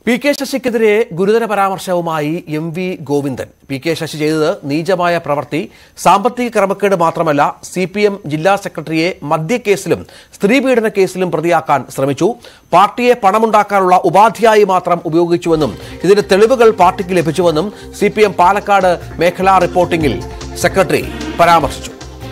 P K ശശിക്കെതിരെ ഗുരുതര പരാമർശവുമായി M V Govindan P K Sasi ചെയ്തത് നീചമായ പ്രവൃത്തി സാമ്പത്തിക ക്രമക്കേട് മാത്രമല്ല സി പി എം ജില്ലാ സെക്രട്ടറിയെ മദ്യക്കേസിലും സ്ത്രീപീഡന കേസിലും പ്രതിയാക്കാൻ ശ്രമിച്ചു പാർട്ടിയെ പണമുണ്ടാക്കാനുള്ള ഉപാധിയായി മാത്രം ഉപയോഗിച്ചുവെന്നും ഇതിന് തെളിവുകൾ പാർട്ടിക്ക് ലഭിച്ചുവെന്നും സി പി എം പാലക്കാട് മേഖലാ റിപ്പോർട്ടിംഗിൽ സെക്രട്ടറി പരാമർശിച്ചു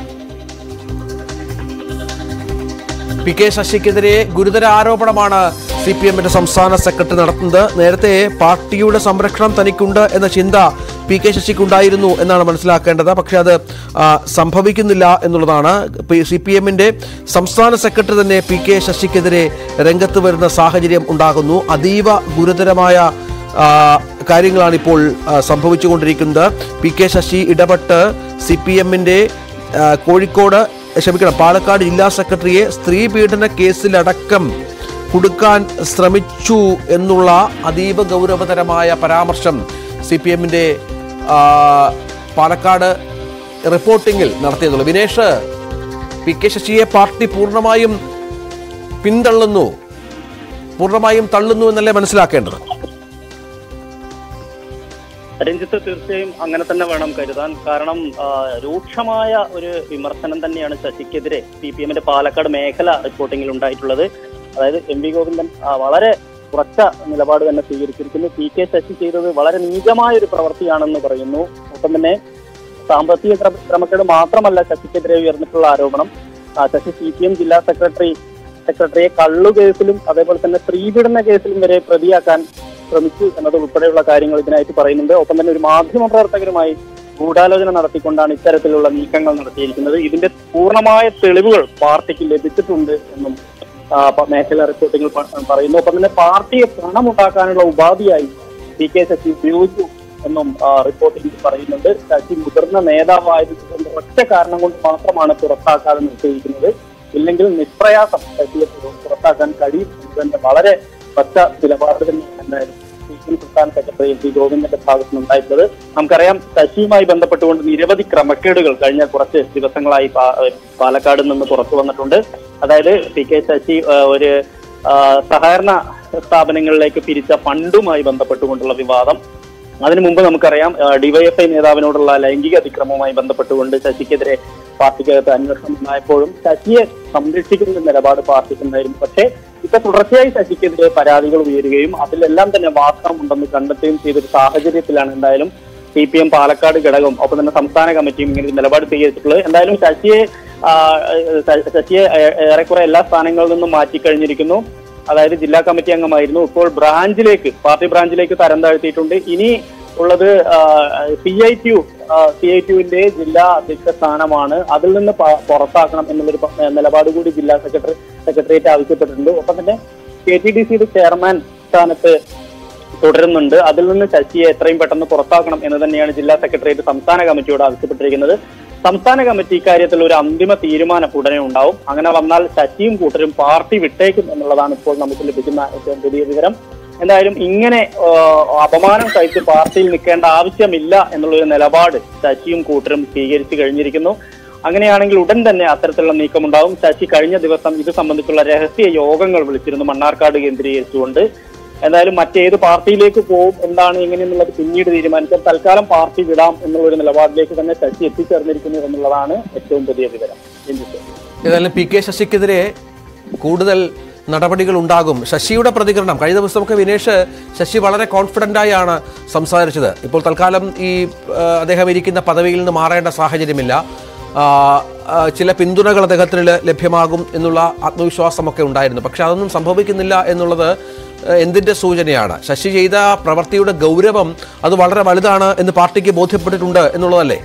പി കെ ശശിക്കെതിരെ ഗുരുതര ആരോപണമാണ് സി പി എമ്മിന്റെ സംസ്ഥാന സെക്രട്ടറി നടത്തുന്നത് നേരത്തെ പാർട്ടിയുടെ സംരക്ഷണം തനിക്കുണ്ട് എന്ന ചിന്ത പി കെ ശശിക്കുണ്ടായിരുന്നു എന്നാണ് മനസ്സിലാക്കേണ്ടത് പക്ഷേ അത് ആ, സംഭവിക്കുന്നില്ല എന്നുള്ളതാണ് സി പി എമ്മിന്റെ സംസ്ഥാന സെക്രട്ടറി തന്നെ പി കെ ശശിക്കെതിരെ രംഗത്ത് വരുന്ന സാഹചര്യം ഉണ്ടാകുന്നു അതീവ ഗുരുതരമായ ആ, കാര്യങ്ങളാണ് ഇപ്പോൾ ആ, സംഭവിച്ചുകൊണ്ടിരിക്കുന്നത് പി കെ ശശി ഇടപെട്ട് സി പി എമ്മിന്റെ കോഴിക്കോട് ക്ഷമിക്കണം പാലക്കാട് ജില്ലാ സെക്രട്ടറിയെ സ്ത്രീ പീഡന കേസിലടക്കം കൊടുക്കാൻ ശ്രമിച്ചു എന്നുള്ള അതീവ ഗൗരവതരമായ പരാമർശം സി പി എമ്മിൻ്റെ പാലക്കാട് റിപ്പോർട്ടിങ്ങിൽ നടത്തിയതുള്ളൂ വിനേഷ് പി കെ ശശിയെ പാർട്ടി പൂർണ്ണമായും പിന്തള്ളുന്നു പൂർണ്ണമായും തള്ളുന്നു എന്നല്ലേ മനസ്സിലാക്കേണ്ടത് രഞ്ജിത്ത് തീർച്ചയായും അങ്ങനെ തന്നെ വേണം കരുതാൻ കാരണം ആ, രൂക്ഷമായ ഒരു വിമർശനം തന്നെയാണ് ശശിക്കെതിരെ സി പി എമ്മിന്റെ പാലക്കാട് മേഖല റിപ്പോർട്ടിംഗിൽ ഉണ്ടായിട്ടുള്ളത് അതായത് എം വി ഗോവിന്ദൻ ആ, വളരെ ഉറച്ച നിലപാട് തന്നെ സ്വീകരിച്ചിരിക്കുന്നു പി കെ ശശി ചെയ്തത് വളരെ നീചമായ ഒരു പ്രവൃത്തിയാണെന്ന് പറയുന്നു ഒപ്പം തന്നെ സാമ്പത്തിക ക്രമ- ക്രമക്കേട് മാത്രമല്ല ശശിക്കെതിരെ ഉയർന്നിട്ടുള്ള ആരോപണം ആ, ശശി സി പി എം ജില്ലാ സെക്രട്ടറി സെക്രട്ടറിയെ കള്ളു കേസിലും അതേപോലെ തന്നെ സ്ത്രീപീഡന കേസിലും വരെ പ്രതിയാക്കാൻ ശ്രമിച്ചു എന്നത് ഉൾപ്പെടെയുള്ള കാര്യങ്ങൾ ഇതിനായിട്ട് പറയുന്നുണ്ട് ഒപ്പം തന്നെ ഒരു മാധ്യമ പ്രവർത്തകരുമായി ഗൂഢാലോചന നടത്തിക്കൊണ്ടാണ് ഇത്തരത്തിലുള്ള നീക്കങ്ങൾ നടത്തിയിരിക്കുന്നത് ഇതിന്റെ പൂർണ്ണമായ തെളിവുകൾ പാർട്ടിക്ക് ലഭിച്ചിട്ടുണ്ട് എന്നും ആ, പ- മേഖലാ റിപ്പോർട്ടിംഗിൽ പ- പറയുന്നു ഒപ്പം തന്നെ പാർട്ടിയെ പണമുണ്ടാക്കാനുള്ള ഉപാധിയായി പി കെ ശശി ഉപയോഗിച്ചു എന്നും ആ, റിപ്പോർട്ടിംഗ് പറയുന്നുണ്ട് ശശി മുതിർന്ന നേതാവായതുകൊണ്ട് ഒറ്റ കാരണം കൊണ്ട് മാത്രമാണ് പുറത്താക്കാതെ നിർത്തിയിരിക്കുന്നത് ഇല്ലെങ്കിൽ നിഷ്പ്രയാസം ശശിയെ പുറ- പുറത്താക്കാൻ കഴിയും എന്നതിന്റെ വളരെ ഒറ്റ നിലപാട് തന്നെ എന്തായാലും സി പി എം സംസ്ഥാന സെക്രട്ടറി എം പി ഗോവിന്ദന്റെ ഭാഗത്ത് നിന്നുണ്ടായിട്ടുള്ളത് നമുക്കറിയാം ശശിയുമായി ബന്ധപ്പെട്ടുകൊണ്ട് നിരവധി ക്രമക്കേടുകൾ കഴിഞ്ഞ കുറച്ച് ദിവസങ്ങളായി പാ- പാലക്കാട് നിന്ന് പുറത്തു വന്നിട്ടുണ്ട് അതായത് പി കെ ശശി ആ, ഒരു ആ, സഹകരണ സ്ഥാപനങ്ങളിലേക്ക് പിരിച്ച ഫണ്ടുമായി ബന്ധപ്പെട്ടുകൊണ്ടുള്ള വിവാദം അതിനു മുമ്പ് നമുക്കറിയാം ആ, ഡിവൈഎഫ്ഐ നേതാവിനോടുള്ള ലൈംഗിക അതിക്രമവുമായി ബന്ധപ്പെട്ടുകൊണ്ട് ശശിക്കെതിരെ പാർട്ടിക്കകത്ത് അന്വേഷണം ഉണ്ടായപ്പോഴും ശശിയെ സംരക്ഷിക്കുന്ന നിലപാട് പാർട്ടിക്കുണ്ടായിരുന്നു പക്ഷേ ഇപ്പൊ തുടർച്ചയായി ശശിക്കെതിരെ പരാതികൾ ഉയരുകയും അതിലെല്ലാം തന്നെ വാസ്തവമുണ്ടെന്ന് കണ്ടെത്തുകയും ചെയ്തൊരു സാഹചര്യത്തിലാണ് എന്തായാലും സി പി എം പാലക്കാട് ഘടകം ഒപ്പം തന്നെ സംസ്ഥാന കമ്മിറ്റിയും ഇങ്ങനെ ഒരു നിലപാട് സ്വീകരിച്ചിട്ടുള്ളത് എന്തായാലും ശശിയെ ആ, ശ- ശശിയെ ഏ- ഏറെക്കുറെ എല്ലാ സ്ഥാനങ്ങളിൽ നിന്നും മാറ്റിക്കഴിഞ്ഞിരിക്കുന്നു അതായത് ജില്ലാ കമ്മിറ്റി അംഗമായിരുന്നു ഇപ്പോൾ ബ്രാഞ്ചിലേക്ക് പാർട്ടി ബ്രാഞ്ചിലേക്ക് തരം താഴ്ത്തിയിട്ടുണ്ട് ഇനി ഉള്ളത് C I T U C I T യുവിന്റെ ജില്ലാ അധ്യക്ഷ സ്ഥാനമാണ് അതിൽ നിന്ന് പ- പുറത്താക്കണം എന്നുള്ളൊരു പ- നിലപാട് കൂടി ജില്ലാ സെക്രട്ടറി സെക്രട്ടേറിയറ്റ് ആവശ്യപ്പെട്ടിട്ടുണ്ട് ഒപ്പം തന്നെ കെ ടി ഡി സിയുടെ ചെയർമാൻ സ്ഥാനത്ത് തുടരുന്നുണ്ട് അതിൽ നിന്ന് ശശിയെ എത്രയും പെട്ടെന്ന് പുറത്താക്കണം എന്ന് തന്നെയാണ് ജില്ലാ സെക്രട്ടേറിയറ്റ് സംസ്ഥാന കമ്മിറ്റിയോട് ആവശ്യപ്പെട്ടിരിക്കുന്നത് സംസ്ഥാന കമ്മിറ്റി ഇക്കാര്യത്തിൽ ഒരു അന്തിമ തീരുമാനം ഉടനെ ഉണ്ടാവും അങ്ങനെ വന്നാൽ ശശിയും കൂട്ടരും പാർട്ടി വിട്ടേക്കും എന്നുള്ളതാണ് ഇപ്പോൾ നമുക്ക് ലഭിക്കുന്ന ഏറ്റവും പുതിയ വിവരം എന്തായാലും ഇങ്ങനെ ആ, അപമാനം സഹിച്ച് പാർട്ടിയിൽ നിൽക്കേണ്ട ആവശ്യമില്ല എന്നുള്ളൊരു നിലപാട് ശശിയും കൂട്ടരും സ്വീകരിച്ചു കഴിഞ്ഞിരിക്കുന്നു അങ്ങനെയാണെങ്കിൽ ഉടൻ തന്നെ അത്തരത്തിലുള്ള നീക്കമുണ്ടാവും ശശി കഴിഞ്ഞ ദിവസം ഇത് സംബന്ധിച്ചുള്ള രഹസ്യ യോഗങ്ങൾ വിളിച്ചിരുന്നു മണ്ണാർക്കാട് കേന്ദ്രീകരിച്ചുകൊണ്ട് എന്തായാലും മറ്റേത് പാർട്ടിയിലേക്ക് പോകും എന്താണ് എങ്ങനെയെന്നുള്ളത് പിന്നീട് തീരുമാനിക്കാം തൽക്കാലം പാർട്ടി വിടാം എന്നുള്ള ഒരു നിലപാടിലേക്ക് തന്നെ ശശി എത്തിച്ചേർന്നിരിക്കുന്നു എന്നുള്ളതാണ് ഏറ്റവും പുതിയ വിവരം രഞ്ജിത്ത് ഏതായാലും പി കെ ശശിക്കെതിരെ കൂടുതൽ നടപടികൾ ഉണ്ടാകും ശശിയുടെ പ്രതികരണം കഴിഞ്ഞ ദിവസമൊക്കെ വിനേഷ് ശശി വളരെ കോൺഫിഡൻ്റ് ആയാണ് സംസാരിച്ചത് ഇപ്പോൾ തൽക്കാലം ഈ ആ, അദ്ദേഹം ഇരിക്കുന്ന പദവിയിൽ നിന്ന് മാറേണ്ട സാഹചര്യമില്ല ആ, ആ, ചില പിന്തുണകൾ അദ്ദേഹത്തിന് ല- ലഭ്യമാകും എന്നുള്ള ആത്മവിശ്വാസമൊക്കെ ഉണ്ടായിരുന്നു പക്ഷെ അതൊന്നും സംഭവിക്കുന്നില്ല എന്നുള്ളത് ആ, എന്തിൻ്റെ സൂചനയാണ് ശശി ചെയ്ത പ്രവൃത്തിയുടെ ഗൗരവം അത് വളരെ വലുതാണ് എന്ന് പാർട്ടിക്ക് ബോധ്യപ്പെട്ടിട്ടുണ്ട് എന്നുള്ളതല്ലേ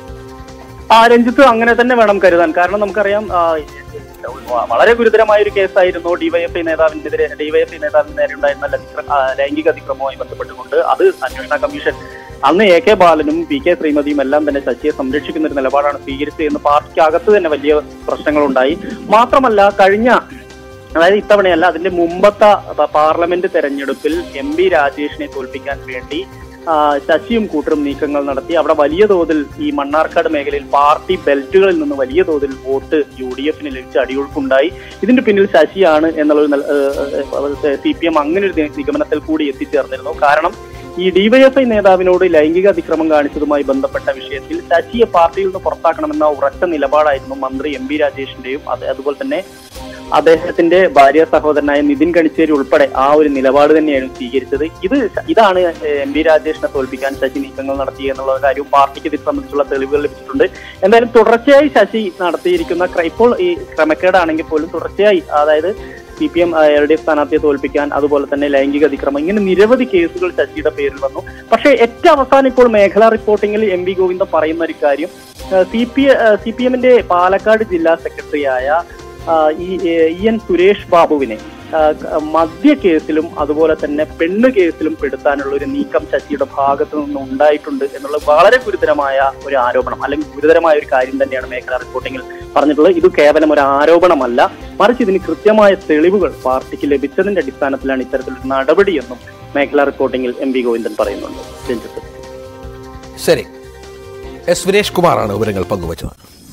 ആ രഞ്ജിത്ത് അങ്ങനെ തന്നെ വേണം കരുതാൻ കാരണം നമുക്കറിയാം ആ, വളരെ ഗുരുതരമായ ഒരു കേസായിരുന്നു ഡിവൈഎഫ്ഐ നേതാവിനെതിരെ ഡിവൈഎഫ്ഐ നേതാവിന് നേരെ ഉണ്ടായിരുന്ന ലതിക്ര- ആ, ലൈംഗിക അതിക്രമവുമായി ബന്ധപ്പെട്ടുകൊണ്ട് അത് അന്വേഷണ കമ്മീഷൻ അന്ന് എ കെ ബാലനും പി കെ ശ്രീമതിയും എല്ലാം തന്നെ ശശിയെ സംരക്ഷിക്കുന്ന ഒരു നിലപാടാണ് സ്വീകരിച്ചത് എന്ന് പാർട്ടിക്ക് അകത്ത് തന്നെ വലിയ പ്രശ്നങ്ങളുണ്ടായി മാത്രമല്ല കഴിഞ്ഞ അതായത് ഇത്തവണയല്ല അതിന്റെ മുമ്പത്തെ പ- പാർലമെന്റ് തെരഞ്ഞെടുപ്പിൽ എം പി രാജേഷിനെ തോൽപ്പിക്കാൻ വേണ്ടി ആ, ശശിയും കൂട്ടരും നീക്കങ്ങൾ നടത്തി അവിടെ വലിയ തോതിൽ ഈ മണ്ണാർക്കാട് മേഖലയിൽ പാർട്ടി ബെൽറ്റുകളിൽ നിന്ന് വലിയ തോതിൽ വോട്ട് യു ഡി എഫിന് ലഭിച്ച അടിയൊഴുക്കുണ്ടായി ഇതിന്റെ പിന്നിൽ ശശിയാണ് എന്നുള്ളൊരു സി പി എം അങ്ങനെ ഒരു നിഗമനത്തിൽ കൂടി എത്തിച്ചേർന്നിരുന്നു കാരണം ഈ ഡിവൈഎഫ്ഐ നേതാവിനോട് ലൈംഗിക അതിക്രമം കാണിച്ചതുമായി ബന്ധപ്പെട്ട വിഷയത്തിൽ ശശിയെ പാർട്ടിയിൽ നിന്ന് പുറത്താക്കണമെന്ന ഉറച്ച നിലപാടായിരുന്നു മന്ത്രി എം പി രാജേഷിന്റെയും അത് അതുപോലെ തന്നെ അദ്ദേഹത്തിന്റെ ഭാര്യ സഹോദരനായ നിതിൻ ഗണിച്ചേരി ഉൾപ്പെടെ ആ ഒരു നിലപാട് തന്നെയാണ് സ്വീകരിച്ചത് ഇത് ശ- ഇതാണ് എം പി രാജേഷിനെ തോൽപ്പിക്കാൻ ശശി നീക്കങ്ങൾ നടത്തി എന്നുള്ള കാര്യവും പാർട്ടിക്ക് ഇത് സംബന്ധിച്ചുള്ള തെളിവുകൾ ലഭിച്ചിട്ടുണ്ട് എന്തായാലും തുടർച്ചയായി ശശി നടത്തിയിരിക്കുന്ന ക്ര- ഇപ്പോൾ ഈ ക്രമക്കേടാണെങ്കിൽ പോലും തുടർച്ചയായി അതായത് C P M L D F സ്ഥാനാർത്ഥിയെ തോൽപ്പിക്കാൻ അതുപോലെ തന്നെ ലൈംഗിക അതിക്രമം ഇങ്ങനെ നിരവധി കേസുകൾ ശശിയുടെ പേരിൽ വന്നു പക്ഷേ ഏറ്റവും അവസാനം ഇപ്പോൾ മേഖലാ റിപ്പോർട്ടിംഗിൽ എം വി ഗോവിന്ദ പറയുന്ന ഒരു കാര്യം സി പി സി പി എമ്മിന്റെ പാലക്കാട് ജില്ലാ സെക്രട്ടറിയായ ആ, ഈ ഏ, ഇ എൻ സുരേഷ് ബാബുവിനെ ആ, ക- മദ്യ കേസിലും അതുപോലെ തന്നെ പെണ്ണ് കേസിലും പെടുത്താനുള്ള ഒരു നീക്കം ശശിയുടെ ഭാഗത്തു നിന്ന് ഉണ്ടായിട്ടുണ്ട് എന്നുള്ളത് വളരെ ഗുരുതരമായ ഒരു ആരോപണം അല്ലെങ്കിൽ ഗുരുതരമായ ഒരു കാര്യം തന്നെയാണ് മേഖലാ റിപ്പോർട്ടിംഗിൽ പറഞ്ഞിട്ടുള്ളത് ഇത് കേവലം ഒരു ആരോപണമല്ല മറിച്ച് ഇതിന് കൃത്യമായ തെളിവുകൾ പാർട്ടിക്ക് ലഭിച്ചതിന്റെ അടിസ്ഥാനത്തിലാണ് ഇത്തരത്തിലൊരു നടപടിയെന്നും മേഖലാ റിപ്പോർട്ടിംഗിൽ എം വി ഗോവിന്ദൻ പറയുന്നുണ്ട് രഞ്ജിത്ത് ശരി എസ് വിനേഷ് കുമാറാണ് വിവരങ്ങൾ പങ്കുവച്ചത്